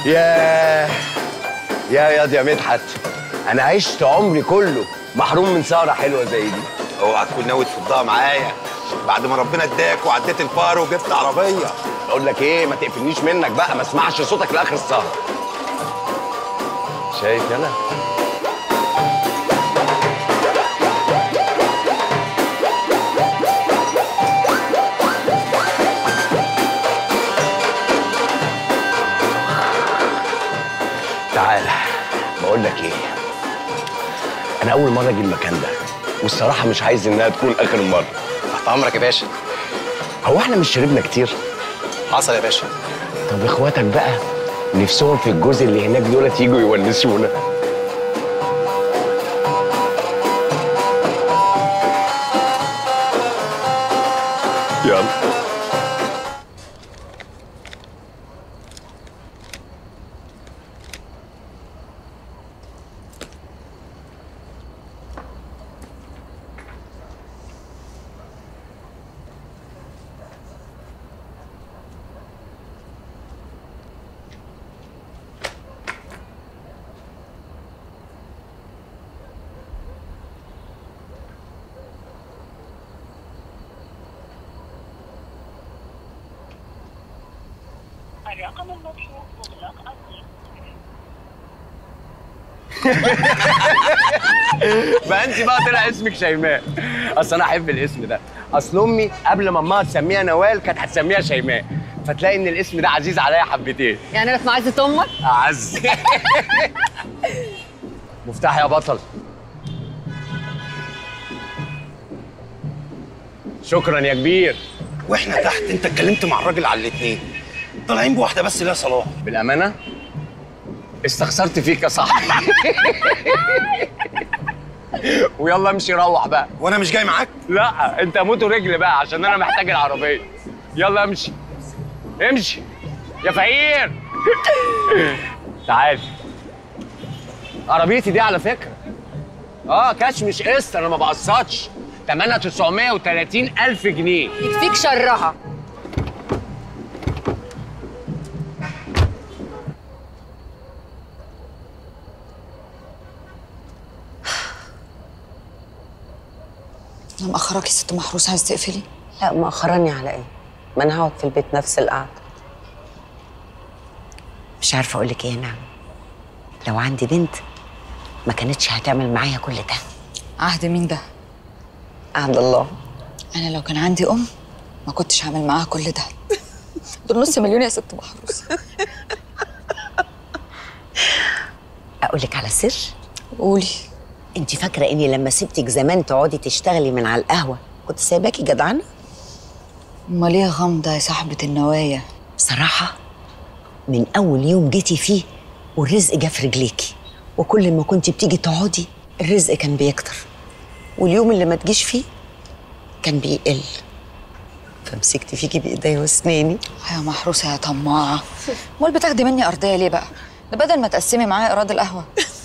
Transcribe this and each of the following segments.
يا يا ياض يا مدحت انا عشت عمري كله محروم من سهره حلوه زي دي اوعى تكون ناوي تفضها معايا بعد ما ربنا اداك وعديت الفار وجبت عربيه بقول لك ايه ما تقفلنيش منك بقى ما اسمعش صوتك لاخر السهره شايف يلا تعالى بقول لك ايه انا اول مره اجي المكان ده والصراحه مش عايز انها تكون اخر مره تحت امرك يا باشا هو احنا مش شربنا كتير حصل يا باشا طب اخواتك بقى نفسهم في الجزء اللي هناك دولت يجوا يونسونا يلا الرقم المطلوب مغلق الضيق بقى انت بقى طلع اسمك شيماء اصل انا احب الاسم ده اصل امي قبل ما امها تسميها نوال كانت هتسميها شيماء فتلاقي ان الاسم ده عزيز عليا حبتين يعني انا في معزه امك اعز مفتاح يا بطل شكرا يا كبير واحنا تحت انت اتكلمت مع الراجل على الاتنين طالعين بواحده بس لا صلاح بالامانه استخسرت فيك يا صاحبي ويلا امشي روح بقى وانا مش جاي معاك لا انت موت رجل بقى عشان انا محتاج العربيه يلا امشي امشي يا فقير تعال عربيتي دي على فكره اه كاش مش قسط انا ما بقسطش تمنها 930 الف جنيه يكفيك شرها انا مأخراك يا ست محروس عايز تقفلي لا مأخراني على ايه؟ ما انا هقعد في البيت نفس القعده مش عارفه اقول لك ايه يا نعم لو عندي بنت ما كانتش هتعمل معايا كل ده عهد مين ده عهد الله انا لو كان عندي ام ما كنتش هعمل معاها كل ده دول نص مليون يا ست محروس اقول لك على سر قولي انت فاكره اني لما سبتك زمان تقعدي تشتغلي من على القهوه كنت سايباكي جدعانه امال ايه غامضه يا صاحبه النوايا بصراحه من اول يوم جيتي فيه والرزق جه في رجليكي وكل ما كنت بتيجي تقعدي الرزق كان بيكتر واليوم اللي ما تجيش فيه كان بيقل فمسكت فيكي بايديا واسناني يا محروسه يا طماعه امال بتاخدي مني ارضيه ليه بقى ده بدل ما تقسمي معايا ايراد القهوه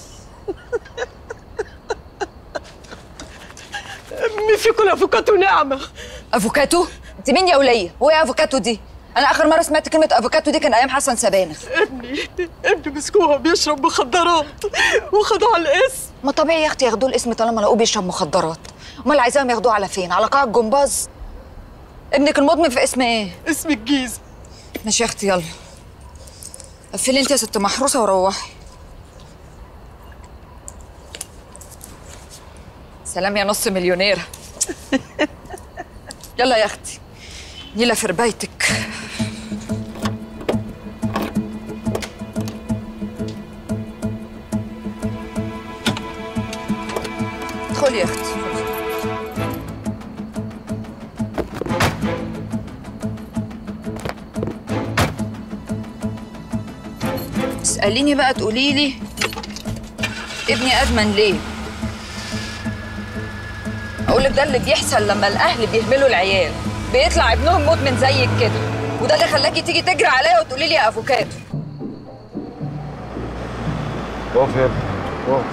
فيكم افوكاتو نعمه افوكاتو انت مين يا وليه هو ايه افوكاتو دي انا اخر مره سمعت كلمه افوكاتو دي كان ايام حسن سبانخ ابني ابني مسكوها بيشرب مخدرات وخدوه على الاسم ما طبيعي يا اختي ياخدوه الاسم طالما لقوه بيشرب مخدرات امال عايزاهم ياخدوه على فين على قاع الجمباز ابنك المدمن في اسم ايه اسم الجيزه ماشي يا اختي يلا قفلي انت يا ست محروسه وروحي سلام يا نص مليونيره يلا يا اختي نيله في ربايتك ادخلي يا اختي اسأليني بقى تقولي لي ابني أدمن ليه؟ أقول لك ده اللي بيحصل لما الأهل بيهملوا العيال بيطلع ابنهم مدمن زيك كده وده اللي خلاكي تيجي تجري عليا وتقولي لي يا افوكاتو اقف يا ابني اقف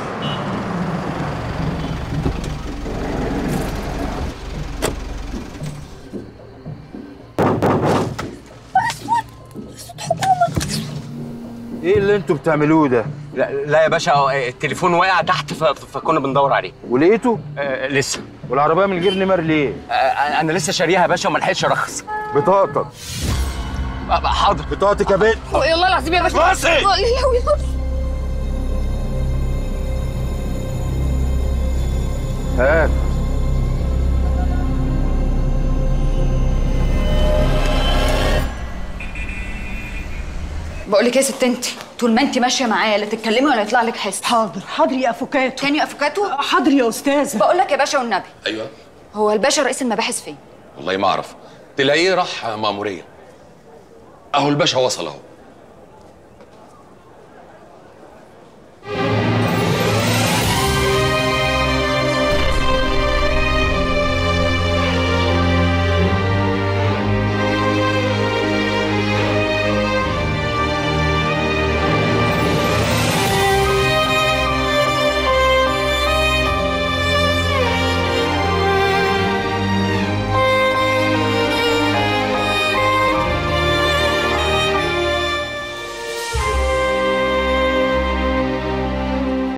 ايه اللي انتوا بتعملوه ده لا, لا يا باشا هو التليفون وقع تحت ف- ف- فكنا بندور عليه ولقيته آه لسه والعربيه من غير نمر ليه آه انا لسه شاريها يا باشا وما لحقتش ارخص بطاقتك آه حاضر بطاقتك يا بنت والله العظيم يا باشا بصي. لا لا لا هات بقول لك ايه يا ست انت طول ما انت ماشيه معايا لا تتكلمي ولا يطلع لك حس حاضر حاضر يا افوكاتو تاني افوكاتو حاضر يا استاذه بقول لك يا باشا والنبي ايوه هو الباشا رئيس المباحث فين والله ما اعرف تلاقيه راح مأمورية اهو الباشا وصل اهو